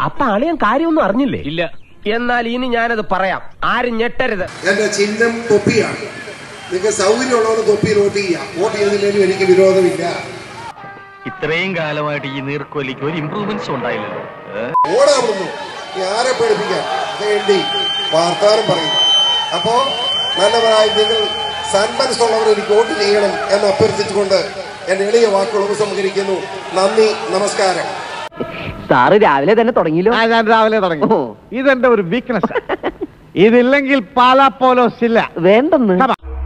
അപ്പൊ അളിയൻ കാര്യമൊന്നും അറിഞ്ഞില്ലേ ഇല്ല എന്നാൽ ഇനി ഞാനത് പറയാം ആരും ഞെട്ടരുത് എന്റെ ചിഹ്നം തൊപ്പിയാണ് നിങ്ങൾക്ക് സൗകര്യമുള്ളവർ തൊപ്പിയിൽ വോട്ട് ചെയ്യാം വോട്ട് ചെയ്തതിലും എനിക്ക് വിരോധമില്ല ഇത്രയും കാലമായിട്ട് ഈ നീർക്കോലിക്ക് ഒരു ഇമ്പ്രൂവ്മെന്റ്സ് ഉണ്ടായില്ലല്ലോ ഓടാവുന്നു ആരെ പഠിപ്പിക്കാൻ വേണ്ടി വാർത്താനം പറയും അപ്പോ നല്ലവരായി നിങ്ങൾ സന്മനസ് ഉള്ളവർ എനിക്ക് വോട്ട് ചെയ്യണം എന്ന് അഭ്യർത്ഥിച്ചുകൊണ്ട് എന്റെ എളിയ വാക്കുകൾ ഉപസംഹരിക്കുന്നു നന്ദി നമസ്കാരം സാറ് രാവിലെ തന്നെ തുടങ്ങിയല്ലോ ഞാൻ രാവിലെ തുടങ്ങി ഇതെന്റെ ഒരു വീക്ക്നെസ് ഇതില്ലെങ്കിൽ പാലാ പോലോസ് ഇല്ല വേണ്ടെന്ന്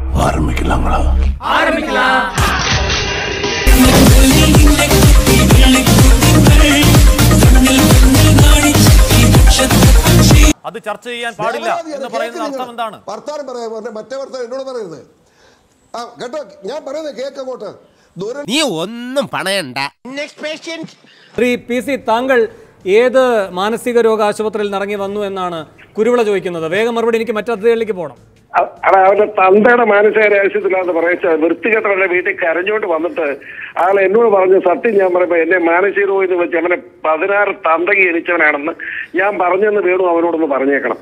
അത് ചർച്ച ചെയ്യാൻ പാടില്ല എന്ന് പറയുന്ന അർത്ഥം എന്താണ് വർത്താനം പറയാ മറ്റേ വർത്താനം എന്നോട് പറയരുത് ആ കേട്ടോ ഞാൻ പറയുന്നത് കേക്കങ്ങോട്ട് ദൂരം നീ ഒന്നും പണയണ്ട ശ്രീ പി സി താങ്കൾ ഏത് മാനസിക രോഗ ആശുപത്രിയിൽ നിന്ന് ഇറങ്ങി വന്നു എന്നാണ് കുരുവിള ചോദിക്കുന്നത് വേഗം മറുപടി എനിക്ക് മറ്റു അതിഥികളിലേക്ക് പോകണം അവന്റെ തന്തയുടെ മാനസികാരാശയത്തിലാന്ന് പറയിച്ച വൃത്തികെട്ടവരുടെ വീട്ടിൽ കരഞ്ഞോണ്ട് വന്നിട്ട് ആൾ എന്നോട് പറഞ്ഞു സത്യം ഞാൻ പറയുമ്പോ എന്നെ മാനസിക രോഗം എന്ന് വെച്ച് അവനെ പതിനാറ് തന്തകി ജനിച്ചവനാണെന്ന് ഞാൻ പറഞ്ഞെന്ന് വേണു അവനോടൊന്ന് പറഞ്ഞേക്കണം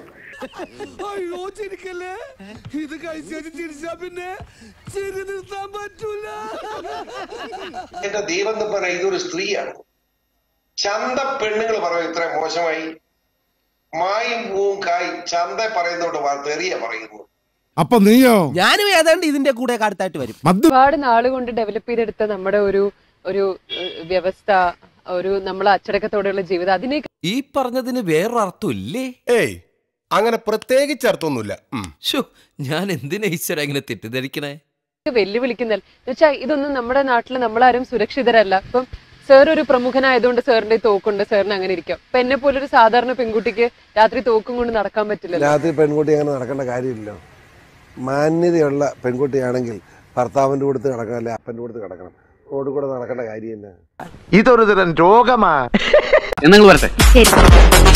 എന്റെ ദൈവം എന്ന് പറഞ്ഞ ഇതൊരു സ്ത്രീയാണ് ചന്ത പെണ്ണുങ്ങൾ പറയും ഇത്ര മോശമായി മായും പൂവും കായ് ചന്ത പറയുന്നോട്ട് തെറിയ പറയുന്നു അപ്പൊ നീയോ ഞാനും ഏതാണ്ട് ഇതിന്റെ കൂടെ അടുത്തായിട്ട് വരും ഒരുപാട് നാള് കൊണ്ട് ഡെവലപ്പ് ചെയ്തെടുത്ത നമ്മുടെ ഒരു ഒരു ഏഹ്, വ്യവസ്ഥ ഒരു നമ്മളെ അച്ചടക്കത്തോടെയുള്ള ജീവിതം അതിനെ ഈ പറഞ്ഞതിന് വേറൊരർത്ഥം ഇല്ലേ ഏയ് അങ്ങനെ പ്രത്യേകിച്ച് അർത്ഥമൊന്നുമില്ല ഷോ ഞാൻ എന്തിനാ ഈശ്വര ഇങ്ങനെ തെറ്റിദ്ധരിക്കണേ വെല്ലുവിളിക്കുന്ന വെച്ചാൽ ഇതൊന്നും നമ്മുടെ നാട്ടിൽ നമ്മളാരും സുരക്ഷിതരല്ല ഇപ്പം സാർ ഒരു പ്രമുഖനായതുകൊണ്ട് സാറിന്റെ തോക്കുണ്ട് സാറിന് അങ്ങനെ ഇരിക്കാം ഇപ്പൊ എന്നെ പോലെ ഒരു സാധാരണ പെൺകുട്ടിക്ക് രാത്രി തോക്കും കൊണ്ട് നടക്കാൻ പറ്റില്ലല്ലോ രാത്രി പെൺകുട്ടി അങ്ങനെ നടക്കേണ്ട കാര്യമില്ലല്ലോ മാന്യതയുള്ള പെൺകുട്ടിയാണെങ്കിൽ ഭർത്താവിന്റെ കൊടുത്ത് കിടക്കണം അല്ലെ അപ്പന്റെ കൊടുത്ത് കിടക്കണം റോഡിൽ കൂടെ നടക്കേണ്ട കാര്യം തന്നെ ഇതൊരു തരം രോഗമാ നിങ്ങൾ വരട്ടെ